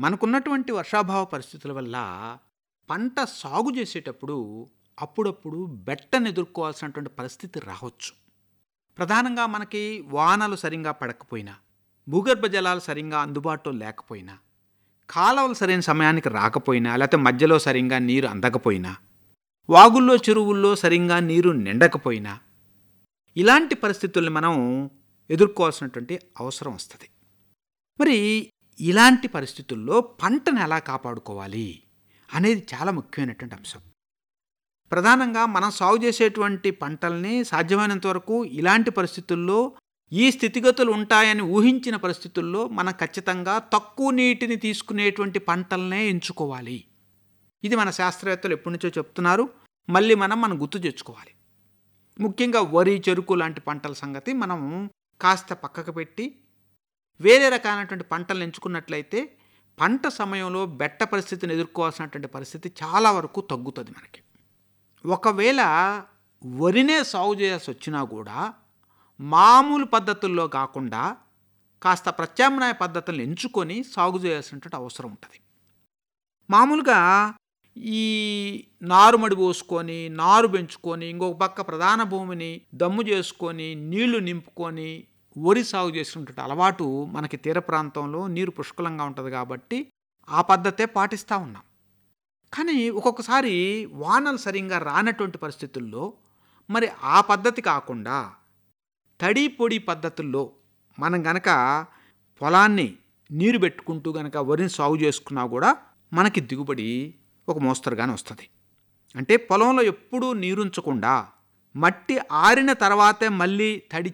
మనకున్నటువంటి వర్షాభావ పరిస్థితుల వల్ల పంట సాగు చేసేటప్పుడు అప్పుడప్పుడు బెట్టను ఎదుర్కోవాల్సినటువంటి పరిస్థితి రావచ్చు ప్రధానంగా మనకి వానలు సరిగ్గా పడకపోయినా భూగర్భ జలాలు సరిగ్గా అందుబాటులో లేకపోయినా కాలువలు సరైన సమయానికి రాకపోయినా లేకపోతే మధ్యలో సరిగ్గా నీరు అందకపోయినా వాగుల్లో చెరువుల్లో సరిగ్గా నీరు నిండకపోయినా ఇలాంటి పరిస్థితుల్ని మనం ఎదుర్కోవాల్సినటువంటి అవసరం వస్తుంది మరి ఇలాంటి పరిస్థితుల్లో పంటను ఎలా కాపాడుకోవాలి అనేది చాలా ముఖ్యమైనటువంటి అంశం ప్రధానంగా మనం సాగు చేసేటువంటి పంటల్ని సాధ్యమైనంత వరకు ఇలాంటి పరిస్థితుల్లో ఈ స్థితిగతులు ఉంటాయని ఊహించిన పరిస్థితుల్లో మనం ఖచ్చితంగా తక్కువ నీటిని తీసుకునేటువంటి పంటలనే ఎంచుకోవాలి ఇది మన శాస్త్రవేత్తలు ఎప్పటి నుంచో చెప్తున్నారు మళ్ళీ మనం మనం గుర్తు తెచ్చుకోవాలి ముఖ్యంగా వరి చెరుకు లాంటి పంటల సంగతి మనం కాస్త పక్కకు పెట్టి వేరే రకాలైనటువంటి పంటలను ఎంచుకున్నట్లయితే పంట సమయంలో బెట్ట పరిస్థితిని ఎదుర్కోవాల్సినటువంటి పరిస్థితి చాలా వరకు తగ్గుతుంది మనకి ఒకవేళ వరినే సాగు చేయాల్సి వచ్చినా కూడా మామూలు పద్ధతుల్లో కాకుండా కాస్త ప్రత్యామ్నాయ పద్ధతులను ఎంచుకొని సాగు చేయాల్సినటువంటి అవసరం ఉంటుంది మామూలుగా ఈ నారుమడి పోసుకొని నారు పెంచుకొని ఇంకొక పక్క ప్రధాన భూమిని దమ్ము చేసుకొని నీళ్లు నింపుకొని వరి సాగు చేసినటువంటి అలవాటు మనకి తీర ప్రాంతంలో నీరు పుష్కలంగా ఉంటుంది కాబట్టి ఆ పద్ధతే పాటిస్తూ ఉన్నాం కానీ ఒక్కొక్కసారి వానలు సరిగ్గా రానటువంటి పరిస్థితుల్లో మరి ఆ పద్ధతి కాకుండా తడి పొడి పద్ధతుల్లో మనం గనక పొలాన్ని నీరు పెట్టుకుంటూ గనక వరిని సాగు చేసుకున్నా కూడా మనకి దిగుబడి ఒక మోస్తరుగానే వస్తుంది అంటే పొలంలో ఎప్పుడూ నీరుంచకుండా మట్టి ఆరిన తర్వాతే మళ్ళీ తడి